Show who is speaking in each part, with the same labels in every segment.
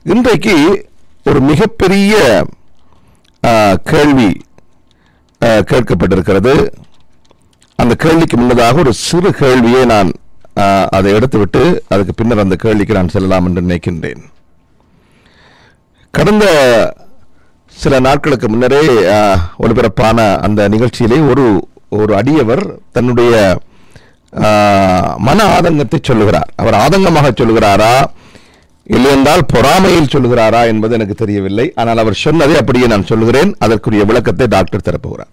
Speaker 1: இன்றைக்கு ஒரு மிகப்பெரிய ஆ, கேள்வி ஆ, கேட்கப்பட்டிருக்கிறது அந்த கேள்விக்கு முன்னதாக ஒரு சிறு கேள்வியை நான் ஆ, அதை எடுத்துவிட்டு அதுக்கு பின்னர் அந்த கேள்விக்கு நான் செல்லலாம் என்று நினைக்கின்றேன் கடந்த சில நாட்களுக்கு முன்னரே ஆ, ஒளிபரப்பான அந்த நிகழ்ச்சியிலே ஒரு ஒரு அடியவர் தன்னுடைய ஆ, மன ஆதங்கத்தை சொல்லுகிறார் அவர் ஆதங்கமாக சொல்லுகிறாரா இல்லையென்றால் பொறாமையில் சொல்லுகிறாரா என்பது எனக்கு தெரியவில்லை ஆனால் அவர் சொன்னதை அப்படியே நான் சொல்லுகிறேன் அதற்குரிய விளக்கத்தை டாக்டர் தரப்போகிறார்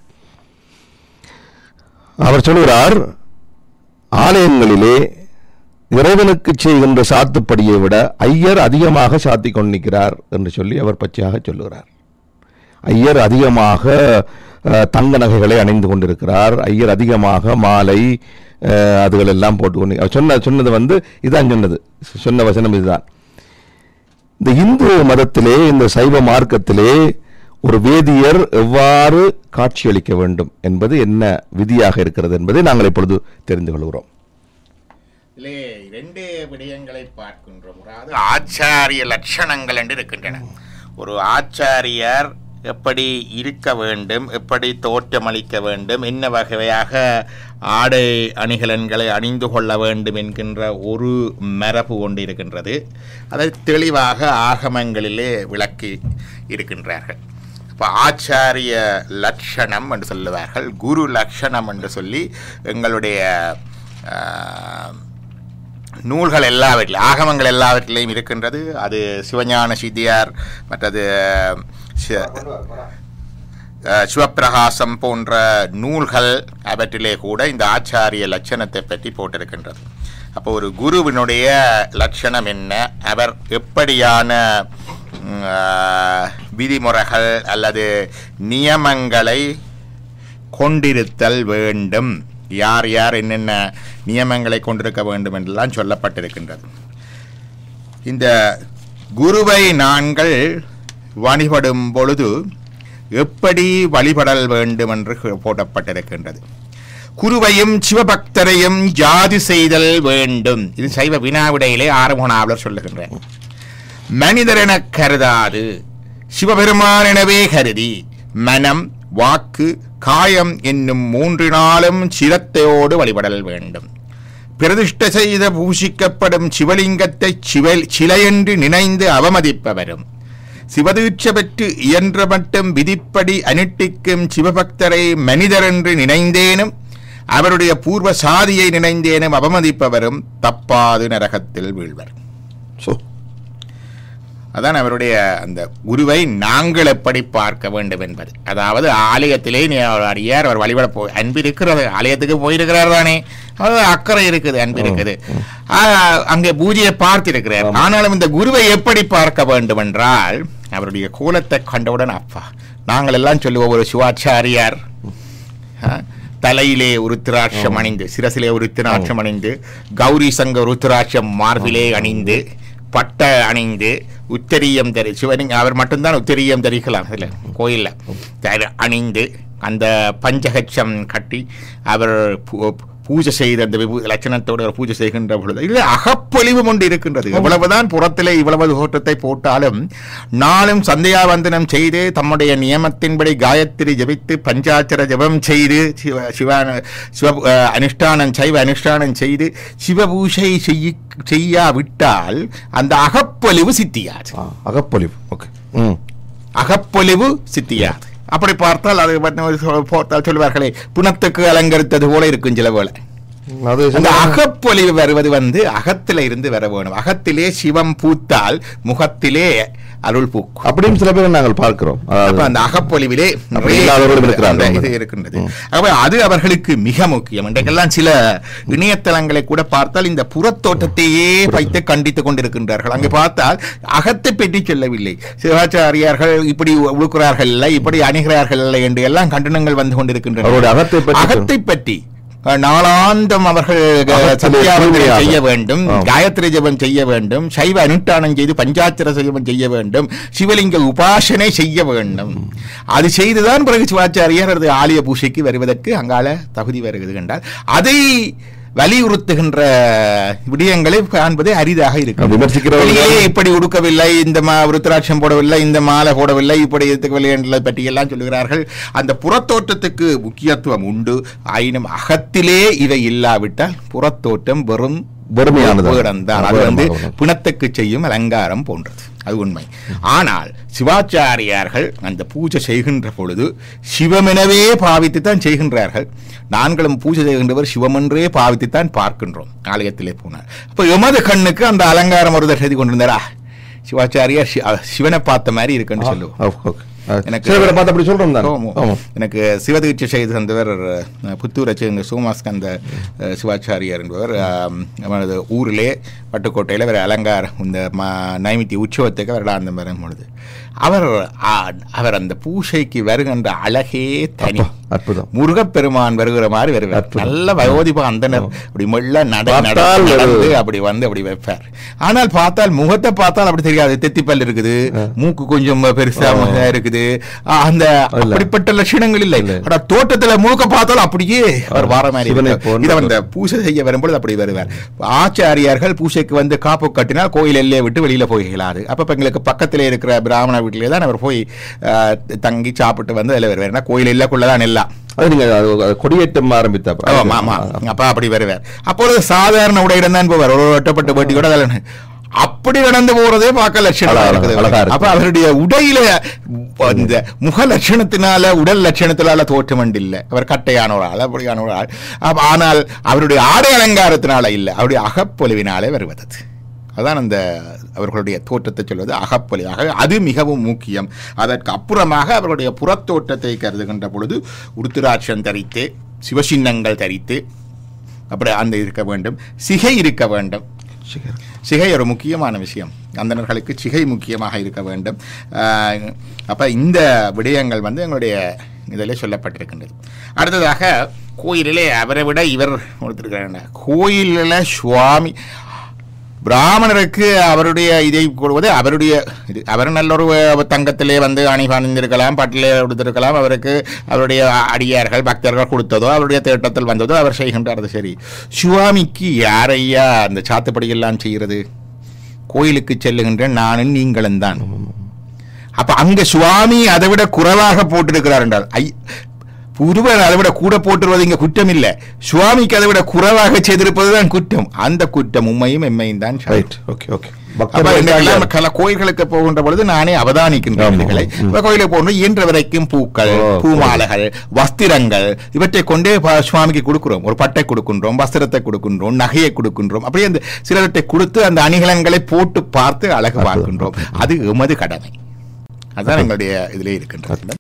Speaker 1: அவர் சொல்லுகிறார் ஆலயங்களிலே இறைவனுக்கு செய்கின்ற சாத்துப்படியை விட ஐயர் அதிகமாக சாத்திக் கொண்டிருக்கிறார் என்று சொல்லி அவர் பச்சையாக சொல்லுகிறார் ஐயர் அதிகமாக அஹ், தங்க நகைகளை அணிந்து கொண்டிருக்கிறார் ஐயர் அதிகமாக மாலை அஹ், அதுகள் எல்லாம் போட்டு கொண்டு அவர் சொன்ன சொன்னது வந்து இதான் சொன்னது சொன்ன வசனம் இதுதான் இந்த இந்து மதத்திலே இந்த சைவ மார்க்கத்திலே ஒரு வேதியர் எவ்வாறு காட்சியளிக்க வேண்டும் என்பது என்ன விதியாக இருக்கிறது என்பதை நாங்கள் இப்பொழுது தெரிந்து கொள்கிறோம்
Speaker 2: இதிலே இரண்டு விடயங்களை பார்க்கின்றோம் அதாவது ஆச்சாரிய லட்சணங்கள் என்று இருக்கின்றன ஒரு ஆச்சாரியார் எப்படி இருக்க வேண்டும் எப்படி தோற்றமளிக்க வேண்டும் என்ன வகையாக ஆடை அணிகலன்களை அணிந்து கொள்ள வேண்டும் என்கின்ற ஒரு மரபு கொண்டு இருக்கின்றது அதை தெளிவாக ஆகமங்களிலே விளக்கி இருக்கின்றார்கள் இப்போ ஆச்சாரிய லட்சணம் என்று சொல்லுவார்கள் குரு லட்சணம் என்று சொல்லி எங்களுடைய ஆஹ், நூல்கள் எல்லாவற்றிலும் ஆகமங்கள் எல்லாவற்றிலையும் இருக்கின்றது அது சிவஞான சித்தியார் மற்றது சி- அஹ், சிவப்பிரகாசம் போன்ற நூல்கள் அவற்றிலே கூட இந்த ஆச்சாரிய லட்சணத்தை பற்றி போட்டிருக்கின்றது அப்போ ஒரு குருவினுடைய லட்சணம் என்ன அவர் எப்படியான ம், ஆஹ், விதிமுறைகள் அல்லது நியமங்களை கொண்டிருத்தல் வேண்டும் யார் யார் என்னென்ன நியமங்களை கொண்டிருக்க வேண்டும் என்றெல்லாம் சொல்லப்பட்டிருக்கின்றது இந்த குருவை நாங்கள் வழிபடும் பொழுது எப்படி வழிபடல் வேண்டும் என்று போடப்பட்டிருக்கின்றது குருவையும் சிவபக்தரையும் ஜாதி செய்தல் வேண்டும் இது சைவ வினாவிடையிலே ஆறுமுகனாவலர் சொல்லுகின்றார் மனிதரெனக் கருதாது சிவபெருமான் எனவே கருதி மனம் வாக்கு காயம் என்னும் மூன்றினாலும் சிரத்தையோடு வழிபடல் வேண்டும் பிரதிஷ்டை செய்த பூஷிக்கப்படும் சிவலிங்கத்தை சிவல் சிலையென்று நினைந்து அவமதிப்பவரும் சிவதீட்ச பெற்று இயன்ற மட்டும் விதிப்படி அனுட்டிக்கும் சிவபக்தரை மனிதர் என்று நினைந்தேனும் அவருடைய பூர்வ சாதியை நினைந்தேனும் அவமதிப்பவரும் தப்பாது நரகத்தில் வீழ்வர்
Speaker 1: ஸோ
Speaker 2: அதான் அவருடைய அந்த குருவை நாங்கள் எப்படி பார்க்க வேண்டும் என்பது அதாவது ஆலயத்திலே நீ அவர் அடியார் அவர் வழிபட போய் அன்பு இருக்கிறது ஆலயத்துக்கு போயிருக்கிறார் தானே அவர் அக்கறை இருக்குது அன்பு இருக்குது ஆ, அங்கே பூஜையை பார்த்திருக்கிறார் ஆனாலும் இந்த குருவை எப்படி பார்க்க வேண்டும் என்றால் அவருடைய கோலத்தை கண்டவுடன் அப்பா நாங்கள் எல்லாம் சொல்லுவோம் ஒரு சிவாச்சாரியார் ஆ, தலையிலே உருத்திராட்சம் அணிந்து சிரசிலே உருத்திராட்சம் அணிந்து கௌரி சங்க உருத்திராட்சம் மார்பிலே அணிந்து பட்டை அணிந்து உத்தரியம் தரி சிவலிங்க அவர் மட்டும்தான் உத்தரியம் தரிக்கலாம் இதில் கோயிலில் அணிந்து அந்த பஞ்சகச்சம் கட்டி அவர் பூ- பூஜை செய்த அந்த விபூ லட்சணத்தோடு அவர் பூஜை செய்கின்ற பொழுது இல்லை அகப்பொலிவு ஒன்று இருக்கின்றது எவ்வளவுதான் புறத்திலே இவ்வளவு தோற்றத்தை போட்டாலும் நாளும் சந்தியாவந்தனம் செய்து தம்முடைய நியமத்தின்படி காயத்ரி ஜபித்து பஞ்சாட்சர ஜபம் செய்து சிவ சிவான சிவ அஹ், அனுஷ்டானம் சைவ அனுஷ்டானம் செய்து சிவபூஷை செய்ய செய்யாவிட்டால் அந்த அகப்பொலிவு சித்தியாது
Speaker 1: அகப்பொலிவு ஓகே ம்
Speaker 2: அகப்பொலிவு சித்தியாது அப்படி பார்த்தால் அது பற்றி சொல்- பார்த்தால் சொல்வார்களே புனத்துக்கு அலங்கரித்தது போல இருக்கும் சில வேளை
Speaker 1: அது
Speaker 2: அந்த அகப்பொலிவு வருவது வந்து அகத்தில இருந்து வர வேணும் அகத்திலே சிவம் பூத்தால் முகத்திலே அருள் பூக்கும்
Speaker 1: அப்படியும் சில பேரை நாங்கள் பார்க்கிறோம்
Speaker 2: அப்ப
Speaker 1: அதாவது
Speaker 2: அந்த அகப்பொலிவிலே
Speaker 1: அப்படி
Speaker 2: நிறைய
Speaker 1: இல்லாதவர்களும் இருக்கிறார்கள்.
Speaker 2: அந்த இது இருக்கின்றது அப்ப அது அவர்களுக்கு மிக முக்கியம் இன்றைக்கெல்லாம் சில இணையதளங்களை கூட பார்த்தால் இந்த புறத்தோட்டத்தையே வைத்து கண்டித்துக் கொண்டிருக்கின்றார்கள் அங்கே பார்த்தால் அகத்தை பற்றி சொல்லவில்லை சிவாச்சாரியார்கள் இப்படி உழுக்கிறார்கள் இல்லை இப்படி அணுகிறார்கள் இல்லை என்று எல்லாம் கண்டனங்கள் வந்து கொண்டிருக்கின்றன
Speaker 1: அவருடைய அகத்தை பற்றி
Speaker 2: அகத்தை பற்றி அஹ், நாளாந்தம் அவர்கள் அஹ்,
Speaker 1: அகத்திலே
Speaker 2: சத்தியாவந்தனம்
Speaker 1: தூய்மையாக.
Speaker 2: செய்ய வேண்டும்
Speaker 1: ஆம்.
Speaker 2: காயத்ரி ஜபம் செய்ய வேண்டும் சைவ அனுஷ்டானம் செய்து பஞ்சாத்திர ஜபம் செய்ய வேண்டும் சிவலிங்க உபாசனை செய்ய வேண்டும் அது செய்துதான் பிறகு சிவாச்சாரியார் அது ஆலய பூஜைக்கு வருவதற்கு அங்கால தகுதி வருகிறது என்றால் அதை வலியுறுத்துகின்ற விடயங்களை காண்பது அரிதாக இருக்கு
Speaker 1: விமர்சிக்கிறவர்கள்
Speaker 2: வெளியே இப்படி உடுக்கவில்லை இந்த மா ருத்ராட்சம் போடவில்லை இந்த மாலை போடவில்லை இப்படி இருக்கவில்லை என்பதை பற்றி எல்லாம் சொல்லுகிறார்கள் அந்த புறத்தோட்டத்துக்கு முக்கியத்துவம் உண்டு ஆயினும் அகத்திலே இவை இல்லாவிட்டால் புறத்தோட்டம் வெறும்
Speaker 1: வெறுமையானது.
Speaker 2: வேடம்தான். அது வந்து
Speaker 1: வேடமாக.
Speaker 2: பிணத்துக்கு செய்யும் அலங்காரம் போன்றது அது உண்மை ஆனால் சிவாச்சாரியார்கள் அந்த பூஜை செய்கின்ற பொழுது சிவமெனவே பாவித்து தான் செய்கின்றார்கள் நாங்களும் பூஜை செய்கின்றவர் சிவமென்றே பாவித்து தான் பார்க்கின்றோம் ஆலயத்திலே போனார் அப்போ எமது கண்ணுக்கு அந்த அலங்காரம் ஒருத்தர் செய்து கொண்டிருந்தாரா சிவாச்சாரியார் சி- அஹ் சிவனை பார்த்த மாதிரி இருக்குன்னு சொல்லுவோம்
Speaker 1: ஓ, ஓகே. அஹ்,
Speaker 2: எனக்கு-
Speaker 1: சில பேரை பார்த்து அப்படி சொல்றோம் தான்
Speaker 2: ஆமா.
Speaker 1: ஆமா.
Speaker 2: எனக்கு சிவதீட்சை செய்து தந்தவர் அஹ், புத்தூரை சேர்ந்த சோமாஸ்கந்த அஹ், சிவாச்சாரியார் என்பவர் ஆம், அவரது ஊரிலே பட்டுக்கோட்டையில் அவர் அலங்காரம் இந்த ம நைமித்தி உற்சவத்துக்கு அவர்கள் அந்த வரும் பொழுது அவர் ஆ, அவர் அந்த பூசைக்கு வருகின்ற அழகே தனி
Speaker 1: அற்புதம்
Speaker 2: முருகப்பெருமான் வருகிற மாதிரி வருவார்
Speaker 1: அற்புதம்.
Speaker 2: நல்ல வயோதிப அந்தனர் அப்படி மெல்ல நடை
Speaker 1: பார்த்தால்
Speaker 2: நடந்து
Speaker 1: ஒரு-
Speaker 2: நடந்து அப்படி வந்து அப்படி வைப்பார் ஆனால் பார்த்தால் முகத்தை பார்த்தால் அப்படி தெரியாது தெத்திப்பல் இருக்குது மூக்கு கொஞ்சம் பெருசா
Speaker 1: ஆ.
Speaker 2: இருக்குது ஆ, அந்த
Speaker 1: இல்ல.
Speaker 2: அப்படிப்பட்ட லட்சணங்கள் இல்லை
Speaker 1: இல்லை.
Speaker 2: ஆனா தோட்டத்துல மூக்க பார்த்தால் அப்படியே அவர் வார மாதிரி
Speaker 1: சிவனை
Speaker 2: இருப்பார்.
Speaker 1: போன்ற
Speaker 2: இதை அந்த பூஜை செய்ய வரும்பொழுது அப்படி வருவார் ஆச்சாரியார்கள் பூஜைக்கு வந்து காப்பு கட்டினால் கோயில் எல்லையை விட்டு வெளியில போய் இயலாது அப்ப இப்ப எங்களுக்கு பக்கத்திலே இருக்கிற பிராமண வீட்டிலே தான் அவர் போய் ஆ, தங்கி சாப்பிட்டு வந்து அதில் வருவார் ஏன்னா கோயில் எல்லைக்குள்ளதான் எல்லாம்
Speaker 1: அது நீங்க அது- அது கொடியேற்றம் ஆரம்பித்த அப்புறம்.
Speaker 2: ஆமா ஆமா அப்ப அப்படி வருவார் அப்பொழுது சாதாரண உடையிடம் தான் போவார் ஒரு ஒட்டப்பட்ட வேட்டி கூட அதில் அப்படி நடந்து போறதே பார்க்க லட்சணமா
Speaker 1: அழகா-
Speaker 2: இருக்குது
Speaker 1: அழகா இருக்கு.
Speaker 2: அப்ப அவருடைய உடையில இந்த முக லட்சணத்தினால உடல் லட்சணத்தினால தோற்றம் இல்ல அவர் கட்டையான ஒரு ஆள் அப்படியான ஒரு ஆள் அப்ப ஆனால் அவருடைய ஆடை அலங்காரத்தினால இல்ல அவருடைய அகப்பொலிவினாலே வருவது அது. அதான் அந்த அவர்களுடைய தோற்றத்தை சொல்வது அகப்பொலி ஆக அது மிகவும் முக்கியம் அதற்கு அப்புறமாக அவர்களுடைய புறத்தோட்டத்தை கருதுகின்ற பொழுது உருத்திராட்சம் தரித்து சிவசின்னங்கள் தரித்து அப்படி அந்த இருக்க வேண்டும் சிகை இருக்க வேண்டும்
Speaker 1: சரி.
Speaker 2: சிகை ஒரு முக்கியமான விஷயம் அந்தணர்களுக்கு சிகை முக்கியமாக இருக்க வேண்டும் ஆஹ், அப்ப இந்த விடயங்கள் வந்து எங்களுடைய இதில் சொல்லப்பட்டிருக்கின்றது அடுத்ததாக கோயிலிலே அவரை விட இவர் கொடுத்திருக்கிறாங்க கோயிலில் சுவாமி பிராமணருக்கு அவருடைய இதை கொடுவது அவருடைய இது அவர் நல்ல ஒரு அஹ், தங்கத்திலே வந்து அணி அணிந்திருக்கலாம் பட்டிலே கொடுத்திருக்கலாம் அவருக்கு அவருடைய அடியார்கள் பக்தர்கள் கொடுத்ததோ அவருடைய தேட்டத்தில் வந்ததோ அவர் செய்கின்றார் அது சரி சுவாமிக்கு யாரையா அந்த சாத்துப்படியெல்லாம் செய்கிறது கோயிலுக்கு செல்லுகின்ற நானும் நீங்களும் தான் அப்ப அங்க சுவாமி அதை விட குறைவாக போட்டிருக்கிறார் என்றால் ஐ புருவன் அதை விட கூட போட்டுருவது இங்க குற்றம் இல்ல சுவாமிக்கு அதை விட குறைவாக செய்திருப்பதுதான் குற்றம் அந்த குற்றம் உண்மையும் எம்மையும் தான் சாரும்.
Speaker 1: ரைட் ஓகே ஓகே
Speaker 2: அப்ப
Speaker 1: பக்தர்கள்
Speaker 2: இன்றைக்கெல்லாம் கல கோயில்களுக்கு போகின்ற பொழுது நானே அவதானிக்கின்றேன்
Speaker 1: ஆமா.
Speaker 2: இதுகளை.
Speaker 1: ம்.
Speaker 2: இப்ப கோயிலுக்கு போகணும் இயன்ற வரைக்கும் பூக்கள்
Speaker 1: ஓ,
Speaker 2: பூமாலைகள் வஸ்திரங்கள் இவற்றை கொண்டே ப- சுவாமிக்கு கொடுக்கிறோம் ஒரு பட்டை கொடுக்கின்றோம் வஸ்திரத்தை கொடுக்கின்றோம் நகையை கொடுக்கின்றோம் அப்படியே அந்த சிலவற்றை கொடுத்து அந்த அணிகலன்களை போட்டு பார்த்து அழகு பார்க்கின்றோம் அது எமது கடமை அதுதான் எங்களுடைய இதிலே இருக்கின்றது